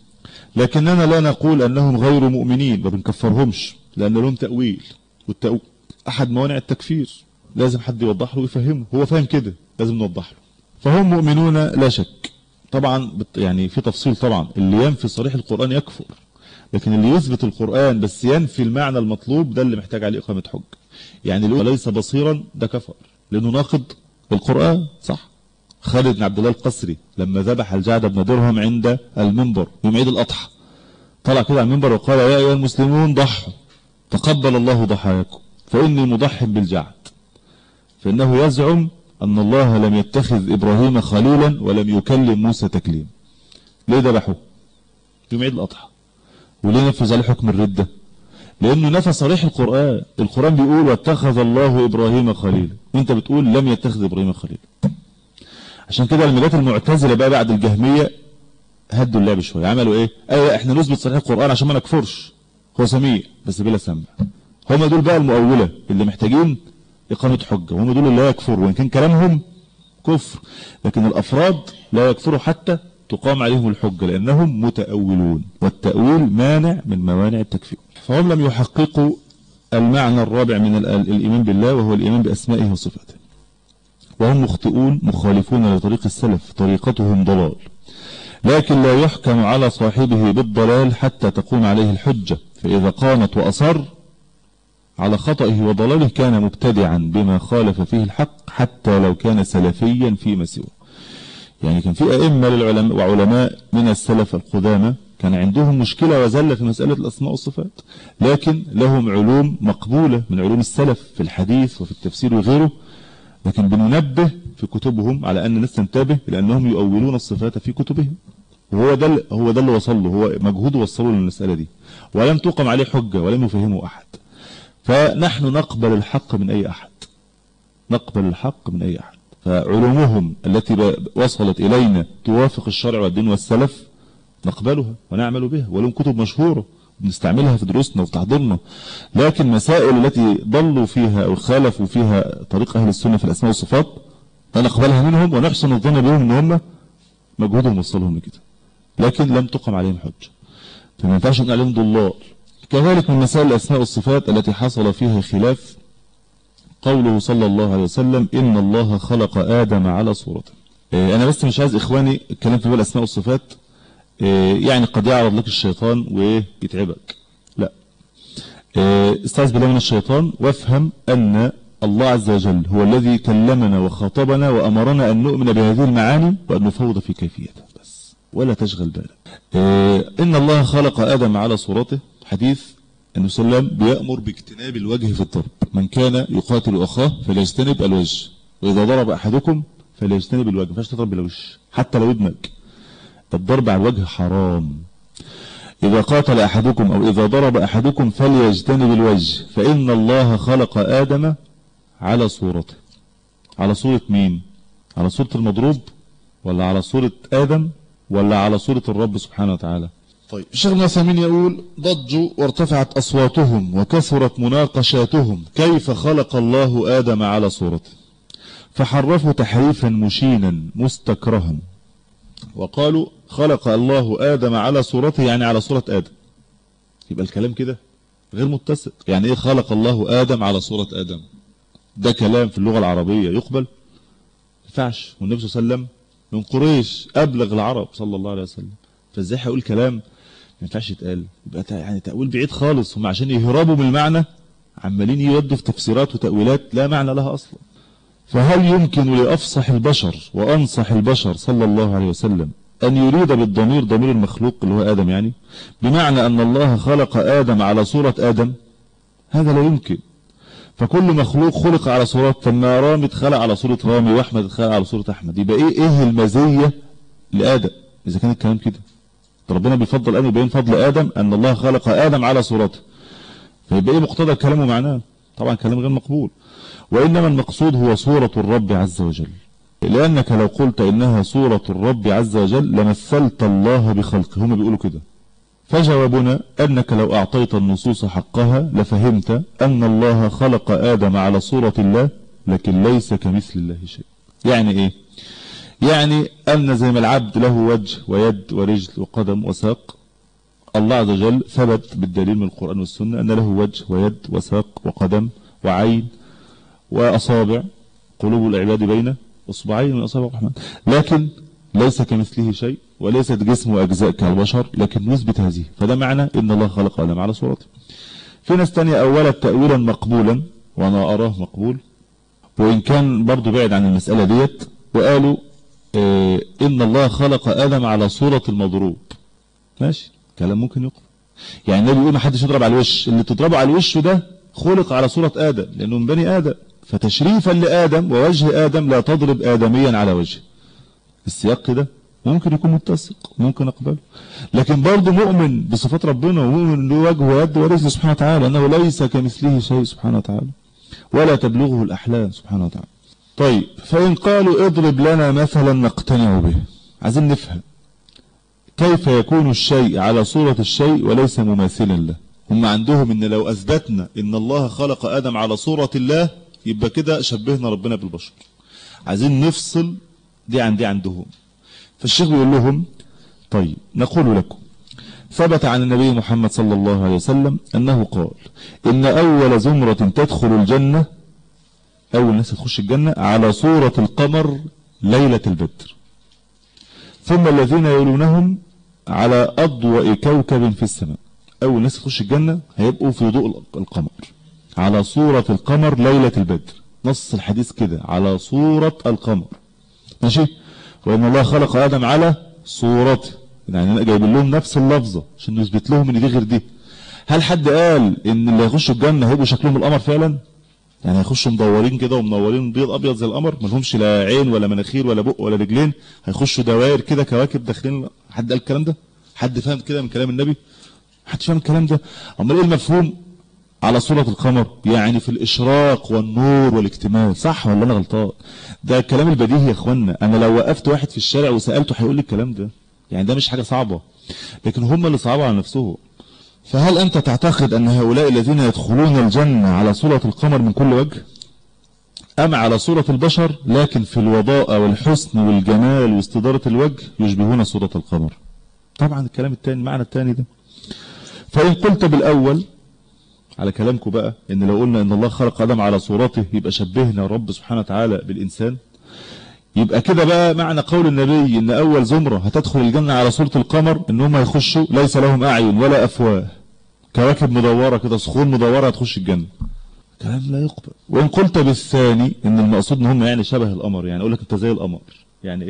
لكننا لا نقول أنهم غير مؤمنين ما بنكفرهمش لأن لهم تأويل والتأويل أحد موانع التكفير لازم حد يوضح له ويفهمه هو فاهم كده لازم نوضح له فهم مؤمنون لا شك طبعا يعني في تفصيل طبعا اللي ينفي صريح القرآن يكفر لكن اللي يثبت القرآن بس ينفي المعنى المطلوب ده اللي محتاج عليه إقامة حج يعني اللي ليس بصيرا ده كفر لأنه ناقض القرآن صح خالد بن عبد الله القسري لما ذبح الجعد بن درهم عند المنبر يوم عيد الأضحى طلع كده على المنبر وقال يا أيها المسلمون ضحوا تقبل الله ضحاياكم فإني مضح بالجعد فإنه يزعم أن الله لم يتخذ إبراهيم خليلا ولم يكلم موسى تكليم ليه ذبحوه يوم عيد الأضحى وليه نفذ عليه حكم الردة لأنه نفى صريح القرآن القرآن بيقول واتخذ الله إبراهيم خليلا وانت بتقول لم يتخذ إبراهيم خليلا عشان كده لما جت المعتزله بقى بعد الجهميه هدوا اللعب شويه عملوا ايه ايوه احنا نثبت صحيح القران عشان ما نكفرش هو سميع بس بلا سمع هم دول بقى المؤوله اللي محتاجين اقامه حجه وهم دول اللي لا يكفروا وان كان كلامهم كفر لكن الافراد لا يكفروا حتى تقام عليهم الحجه لانهم متاولون والتاويل مانع من موانع التكفير فهم لم يحققوا المعنى الرابع من الايمان بالله وهو الايمان باسمائه وصفاته وهم مخطئون مخالفون لطريق السلف طريقتهم ضلال لكن لا يحكم على صاحبه بالضلال حتى تقوم عليه الحجة فإذا قامت وأصر على خطئه وضلاله كان مبتدعا بما خالف فيه الحق حتى لو كان سلفيا فيما سوى يعني كان في أئمة للعلماء وعلماء من السلف القدامى كان عندهم مشكلة وزلة في مسألة الأسماء والصفات لكن لهم علوم مقبولة من علوم السلف في الحديث وفي التفسير وغيره لكن بننبه في كتبهم على أن الناس تنتبه لأنهم يؤولون الصفات في كتبهم وهو ده هو ده اللي وصل له هو مجهوده وصله للمسألة دي ولم تقم عليه حجة ولم يفهمه أحد فنحن نقبل الحق من أي أحد نقبل الحق من أي أحد فعلومهم التي وصلت إلينا توافق الشرع والدين والسلف نقبلها ونعمل بها ولهم كتب مشهورة بنستعملها في دروسنا وفي تحضيرنا لكن مسائل التي ضلوا فيها أو خالفوا فيها طريق أهل السنة في الأسماء والصفات نقبلها منهم ونحسن الظن بهم ان هم مجهودهم وصلهم لكده لكن لم تقم عليهم حجة فما ينفعش نقول عليهم ضلال كذلك من مسائل الأسماء والصفات التي حصل فيها خلاف قوله صلى الله عليه وسلم إن الله خلق آدم على صورته أنا بس مش عايز إخواني الكلام في الأسماء والصفات يعني قد يعرض لك الشيطان ويتعبك لا استعذ بالله من الشيطان وافهم أن الله عز وجل هو الذي كلمنا وخاطبنا وأمرنا أن نؤمن بهذه المعاني وأن نفوض في كيفيتها بس ولا تشغل بالك آه إن الله خلق آدم على صورته حديث النبي صلى الله عليه وسلم بيأمر باجتناب الوجه في الضرب من كان يقاتل أخاه فليجتنب الوجه وإذا ضرب أحدكم فليجتنب الوجه ما فيهاش تضرب بالوجه حتى لو ابنك الضرب على الوجه حرام إذا قاتل أحدكم أو إذا ضرب أحدكم فليجتنب الوجه فإن الله خلق آدم على صورته على صورة مين على صورة المضروب ولا على صورة آدم ولا على صورة الرب سبحانه وتعالى طيب الشيخ ابن يقول ضجوا وارتفعت أصواتهم وكثرت مناقشاتهم كيف خلق الله آدم على صورته فحرفوا تحريفا مشينا مستكرها وقالوا خلق الله آدم على صورته يعني على صورة آدم يبقى الكلام كده غير متسق يعني ايه خلق الله آدم على صورة آدم ده كلام في اللغة العربية يقبل ينفعش والنبي صلى الله عليه وسلم من قريش أبلغ العرب صلى الله عليه وسلم فازاي هيقول كلام ما ينفعش يتقال يبقى يعني تأويل بعيد خالص هم عشان يهربوا من المعنى عمالين يودوا في تفسيرات وتأويلات لا معنى لها أصلا فهل يمكن لأفصح البشر وأنصح البشر صلى الله عليه وسلم أن يريد بالضمير ضمير المخلوق اللي هو آدم يعني بمعنى أن الله خلق آدم على صورة آدم هذا لا يمكن فكل مخلوق خلق على صورة فما رامي اتخلق على صورة رامي وأحمد اتخلق على صورة أحمد يبقى إيه إيه المزية لآدم إذا كان الكلام كده ربنا بيفضل أن يبين فضل آدم أن الله خلق آدم على صورته فيبقى إيه مقتضى الكلام ومعناه طبعا كلام غير مقبول وإنما المقصود هو صورة الرب عز وجل لأنك لو قلت إنها صورة الرب عز وجل لمثلت الله بخلقه هم بيقولوا كده فجوابنا أنك لو أعطيت النصوص حقها لفهمت أن الله خلق آدم على صورة الله لكن ليس كمثل الله شيء يعني إيه يعني أن زي ما العبد له وجه ويد ورجل وقدم وساق الله عز وجل ثبت بالدليل من القرآن والسنة أن له وجه ويد وساق وقدم وعين وأصابع قلوب العباد بين أصبعين من أصابع الرحمن لكن ليس كمثله شيء وليست جسم وأجزاء كالبشر لكن نثبت هذه فده معنى إن الله خلق آدم على صورته في ناس تانية أولت تأويلا مقبولا وأنا أراه مقبول وإن كان برضو بعد عن المسألة ديت وقالوا اه إن الله خلق آدم على صورة المضروب ماشي كلام ممكن يقف يعني النبي يقول ما حدش يضرب على الوش اللي تضربه على الوش ده خلق على صورة آدم لأنه من بني آدم فتشريفا لآدم ووجه آدم لا تضرب آدميا على وجه السياق كده ممكن يكون متسق ممكن أقبله لكن برضه مؤمن بصفات ربنا ومؤمن له وجه ويد ورجل سبحانه وتعالى أنه ليس كمثله شيء سبحانه وتعالى ولا تبلغه الأحلام سبحانه وتعالى طيب فإن قالوا اضرب لنا مثلا نقتنع به عايزين نفهم كيف يكون الشيء على صورة الشيء وليس مماثلا له هم عندهم ان لو اثبتنا ان الله خلق ادم على صورة الله يبقى كده شبهنا ربنا بالبشر عايزين نفصل دي عن دي عندهم فالشيخ بيقول لهم طيب نقول لكم ثبت عن النبي محمد صلى الله عليه وسلم أنه قال إن أول زمرة تدخل الجنة أول ناس تخش الجنة على صورة القمر ليلة البدر ثم الذين يلونهم على أضوء كوكب في السماء أول ناس تخش الجنة هيبقوا في ضوء القمر على صورة القمر ليلة البدر نص الحديث كده على صورة القمر ماشي وإن الله خلق آدم على صورته يعني أنا جايب لهم نفس اللفظة عشان نثبت لهم إن دي غير دي هل حد قال إن اللي هيخشوا الجنة هيبقوا شكلهم القمر فعلا يعني هيخشوا مدورين كده ومنورين بيض أبيض زي القمر ما لهمش لا عين ولا مناخير ولا بق ولا رجلين هيخشوا دوائر كده كواكب داخلين حد قال الكلام ده حد فاهم كده من كلام النبي حد فاهم الكلام ده امال ايه المفهوم على صورة القمر يعني في الإشراق والنور والاكتمال صح ولا أنا غلطان ده الكلام البديهي يا أخوانا أنا لو وقفت واحد في الشارع وسألته هيقول لي الكلام ده يعني ده مش حاجة صعبة لكن هم اللي صعبوا على نفسهم فهل أنت تعتقد أن هؤلاء الذين يدخلون الجنة على صورة القمر من كل وجه أم على صورة البشر لكن في الوضاء والحسن والجمال واستدارة الوجه يشبهون صورة القمر طبعا الكلام الثاني المعنى الثاني ده فإن قلت بالأول على كلامكم بقى ان لو قلنا ان الله خلق ادم على صورته يبقى شبهنا رب سبحانه وتعالى بالانسان يبقى كده بقى معنى قول النبي ان اول زمرة هتدخل الجنة على صورة القمر ان هم يخشوا ليس لهم اعين ولا افواه كواكب مدورة كده صخور مدورة هتخش الجنة كلام لا يقبل وان قلت بالثاني ان المقصود ان هم يعني شبه القمر يعني اقول لك انت زي القمر يعني ايه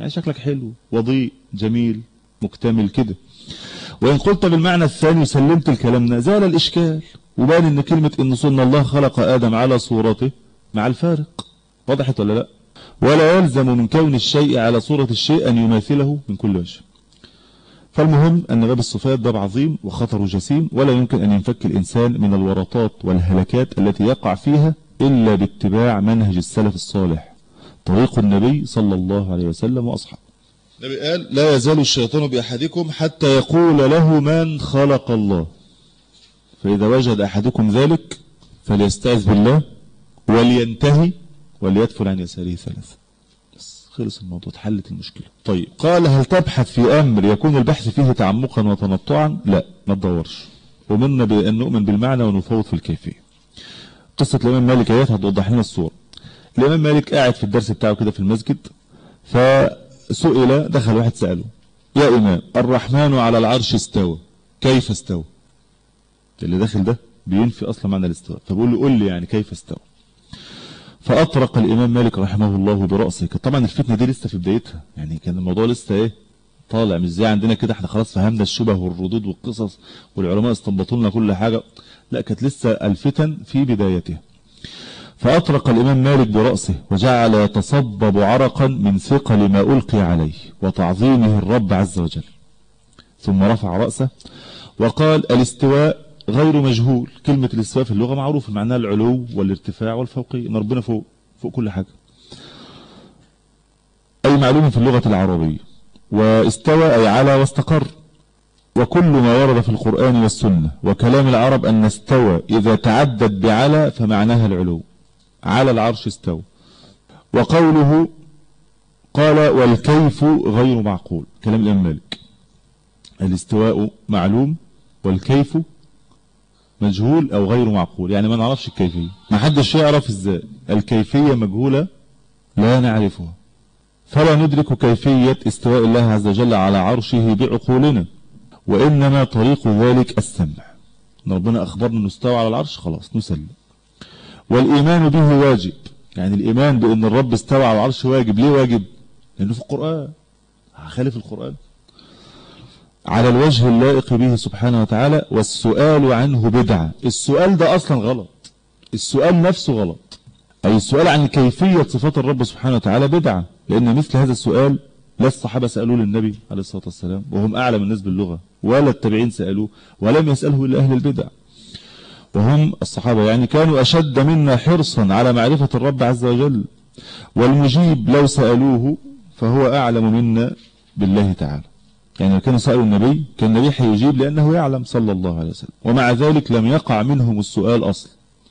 يعني شكلك حلو وضيء جميل مكتمل كده وإن قلت بالمعنى الثاني سلمت الكلام زال الإشكال وبان إن كلمة إن صنع الله خلق آدم على صورته مع الفارق وضحت ولا لا ولا يلزم من كون الشيء على صورة الشيء أن يماثله من كل وجه فالمهم أن باب الصفات باب عظيم وخطر جسيم ولا يمكن أن ينفك الإنسان من الورطات والهلكات التي يقع فيها إلا باتباع منهج السلف الصالح طريق النبي صلى الله عليه وسلم وأصحابه النبي قال لا يزال الشيطان بأحدكم حتى يقول له من خلق الله فإذا وجد أحدكم ذلك فليستعذ بالله ولينتهي وليدفل عن يساره ثلاثة بس خلص الموضوع اتحلت المشكلة طيب قال هل تبحث في أمر يكون البحث فيه تعمقا وتنطعا لا ما تدورش ومنا بأن نؤمن بالمعنى ونفوض في الكيفية قصة الإمام مالك ايات هتوضح لنا الصورة الإمام مالك قاعد في الدرس بتاعه كده في المسجد فسئل دخل واحد سأله يا إمام الرحمن على العرش استوى كيف استوى اللي داخل ده بينفي أصلا معنى الاستواء فبقول له قول لي يعني كيف استوى فأطرق الإمام مالك رحمه الله برأسه طبعا الفتنة دي لسه في بدايتها يعني كان الموضوع لسه ايه طالع مش زي عندنا كده احنا خلاص فهمنا الشبه والردود والقصص والعلماء استنبطوا لنا كل حاجة لا كانت لسه الفتن في بدايتها فأطرق الإمام مالك برأسه وجعل يتصبب عرقا من ثقل ما ألقي عليه وتعظيمه الرب عز وجل ثم رفع رأسه وقال الاستواء غير مجهول كلمة الاستواء في اللغة معروف معناها العلو والارتفاع والفوقية ان ربنا فوق فوق كل حاجة أي معلوم في اللغة العربية واستوى أي على واستقر وكل ما ورد في القرآن والسنة وكلام العرب أن استوى إذا تعدد بعلى فمعناها العلو على العرش استوى وقوله قال والكيف غير معقول كلام الإمام مالك الاستواء معلوم والكيف مجهول أو غير معقول يعني ما نعرفش الكيفية ما حدش يعرف ازاي الكيفية مجهولة لا نعرفها فلا ندرك كيفية استواء الله عز وجل على عرشه بعقولنا وإنما طريق ذلك السمع ربنا أخبرنا أنه استوى على العرش خلاص نسلم والإيمان به واجب يعني الإيمان بأن الرب استوى على العرش واجب ليه واجب لأنه في القرآن خالف القرآن على الوجه اللائق به سبحانه وتعالى والسؤال عنه بدعة السؤال ده أصلا غلط السؤال نفسه غلط أي السؤال عن كيفية صفات الرب سبحانه وتعالى بدعة لأن مثل هذا السؤال لا الصحابة سألوه للنبي عليه الصلاة والسلام وهم أعلم الناس باللغة ولا التابعين سألوه ولم يسأله إلا أهل البدع وهم الصحابة يعني كانوا أشد منا حرصا على معرفة الرب عز وجل والمجيب لو سألوه فهو أعلم منا بالله تعالى يعني كانوا سألوا النبي كان النبي حيجيب لأنه يعلم صلى الله عليه وسلم ومع ذلك لم يقع منهم السؤال أصلا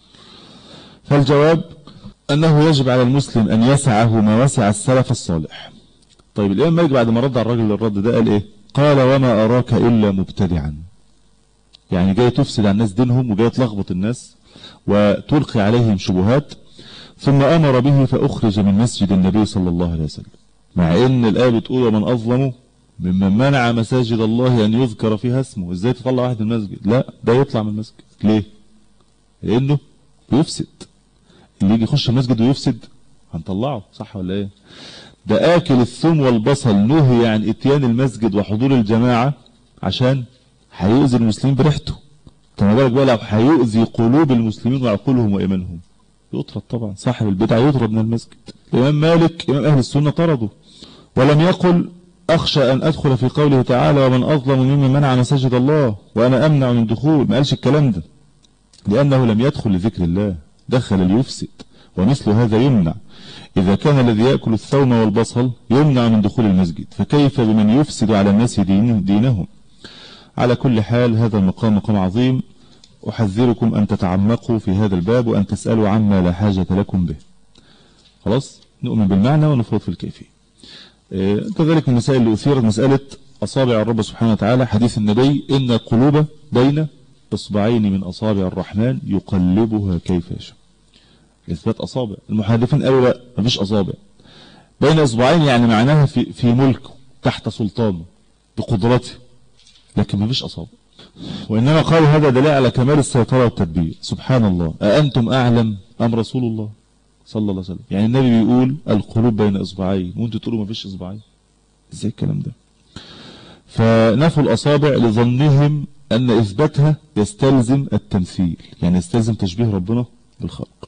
فالجواب أنه يجب على المسلم أن يسعه ما وسع السلف الصالح طيب الإمام مالك بعد ما رد على الرجل الرد ده قال إيه قال وما أراك إلا مبتدعا يعني جاي تفسد على الناس دينهم وجاي تلخبط الناس وتلقي عليهم شبهات ثم أمر به فأخرج من مسجد النبي صلى الله عليه وسلم مع ان الآية بتقول ومن أظلمه ممن منع مساجد الله أن يذكر فيها اسمه ازاي تطلع واحد من المسجد لا ده يطلع من المسجد ليه لأنه بيفسد اللي يجي يخش المسجد ويفسد هنطلعه صح ولا ايه ده آكل الثوم والبصل نهي عن اتيان المسجد وحضور الجماعة عشان هيؤذي المسلمين بريحته ما بالك بقى لو هيؤذي قلوب المسلمين وعقولهم وإيمانهم يطرد طبعا صاحب البدع يطرد من المسجد الإمام مالك إمام أهل السنة طرده ولم يقل أخشى أن أدخل في قوله تعالى ومن أظلم ممن منع مساجد الله وأنا أمنع من دخول ما قالش الكلام ده لأنه لم يدخل لذكر الله دخل ليفسد ومثل هذا يمنع إذا كان الذي يأكل الثوم والبصل يمنع من دخول المسجد فكيف بمن يفسد على الناس دينهم على كل حال هذا المقام مقام عظيم أحذركم أن تتعمقوا في هذا الباب وأن تسألوا عما لا حاجة لكم به خلاص نؤمن بالمعنى ونفرض في الكيفية كذلك من المسائل اللي أثيرت مسألة أصابع الرب سبحانه وتعالى حديث النبي إن القلوب بين إصبعين من أصابع الرحمن يقلبها كيف يشاء إثبات أصابع المحادثين قالوا لا مفيش أصابع بين إصبعين يعني معناها في, في ملكه تحت سلطانه بقدرته لكن مفيش أصابع وإنما قالوا هذا دليل على كمال السيطرة والتدبير سبحان الله أأنتم أعلم أم رسول الله صلى الله عليه وسلم يعني النبي بيقول القلوب بين إصبعين وانتوا تقولوا مفيش إصبعين ازاي الكلام ده فنفوا الأصابع لظنهم أن إثباتها يستلزم التمثيل يعني يستلزم تشبيه ربنا بالخلق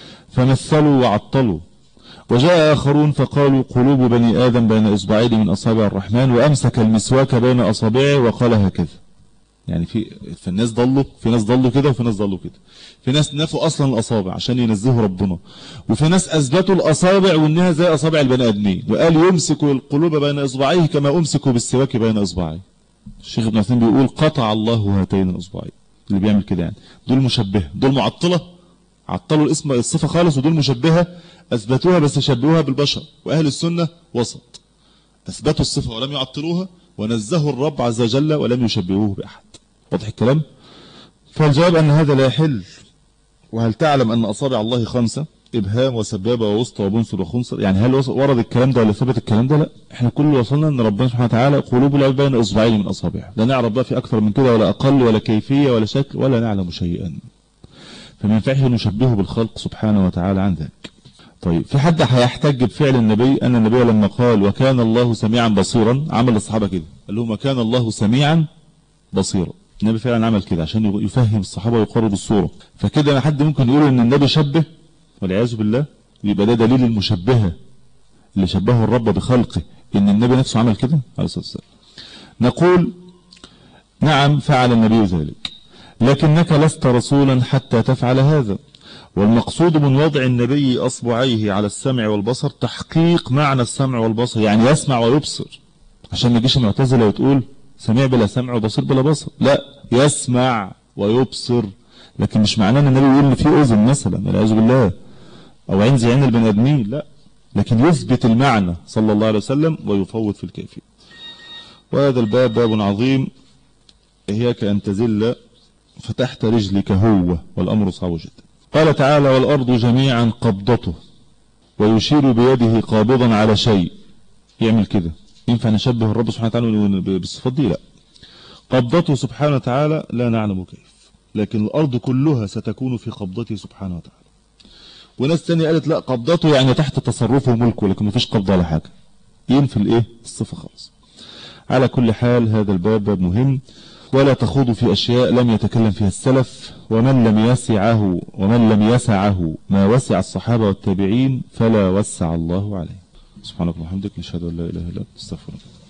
فمثلوا وعطلوا وجاء آخرون فقالوا قلوب بني آدم بين إصبعين من أصابع الرحمن وأمسك المسواك بين أصابعه وقال هكذا يعني في في الناس ضلوا في ناس ضلوا كده وفي ناس ضلوا كده في ناس نفوا اصلا الاصابع عشان ينزهوا ربنا وفي ناس اثبتوا الاصابع وانها زي اصابع البني ادمين وقال يمسك القلوب بين اصبعيه كما امسك بالسواك بين اصبعيه الشيخ ابن عثيمين بيقول قطع الله هاتين الاصبعين اللي بيعمل كده يعني دول مشبهه دول معطله عطلوا الاسم الصفه خالص ودول مشبهه اثبتوها بس شبهوها بالبشر واهل السنه وسط اثبتوا الصفه ولم يعطلوها ونزهوا الرب عز وجل ولم يشبهوه باحد واضح الكلام فالجواب أن هذا لا يحل وهل تعلم أن أصابع الله خمسة إبهام وسبابة ووسطى وبنصر وخنصر يعني هل ورد الكلام ده ولا ثبت الكلام ده لا احنا كل وصلنا أن ربنا سبحانه وتعالى قلوب العباد بين إصبعين من أصابعه لا نعرف بقى في أكثر من كده ولا أقل ولا كيفية ولا شكل ولا نعلم شيئا فما ينفعش نشبهه بالخلق سبحانه وتعالى عن ذلك طيب في حد هيحتج بفعل النبي أن النبي لما قال وكان الله سميعا بصيرا عمل الصحابة كده قال لهم وكان الله سميعا بصيرا النبي فعلا عمل كده عشان يفهم الصحابة ويقرب الصورة فكده حد ممكن يقول ان النبي شبه والعياذ بالله يبقى ده دليل المشبهة اللي شبهه الرب بخلقه ان النبي نفسه عمل كده عليه الصلاة والسلام نقول نعم فعل النبي ذلك لكنك لست رسولا حتى تفعل هذا والمقصود من وضع النبي أصبعيه على السمع والبصر تحقيق معنى السمع والبصر يعني يسمع ويبصر عشان ما يجيش المعتزلة وتقول سميع بلا سمع وبصير بلا بصر لا يسمع ويبصر لكن مش معناه ان النبي يقول ان في اذن مثلا والعياذ بالله او عين زي عين البني ادمين لا لكن يثبت المعنى صلى الله عليه وسلم ويفوض في الكيفيه وهذا الباب باب عظيم إياك أن تزل فتحت رجلك هو والأمر صعب جدا قال تعالى والأرض جميعا قبضته ويشير بيده قابضا على شيء يعمل كده ينفع نشبه الرب سبحانه وتعالى بالصفات دي لا قبضته سبحانه وتعالى لا نعلم كيف لكن الأرض كلها ستكون في قبضته سبحانه وتعالى وناس تانية قالت لا قبضته يعني تحت تصرفه وملكه لكن مفيش قبضة على حاجة ينفي الايه الصفة خالص على كل حال هذا الباب باب مهم ولا تخوض في أشياء لم يتكلم فيها السلف ومن لم يسعه ومن لم يسعه ما وسع الصحابة والتابعين فلا وسع الله عليه سبحانك وبحمدك نشهد أن لا إله إلا أنت استغفرك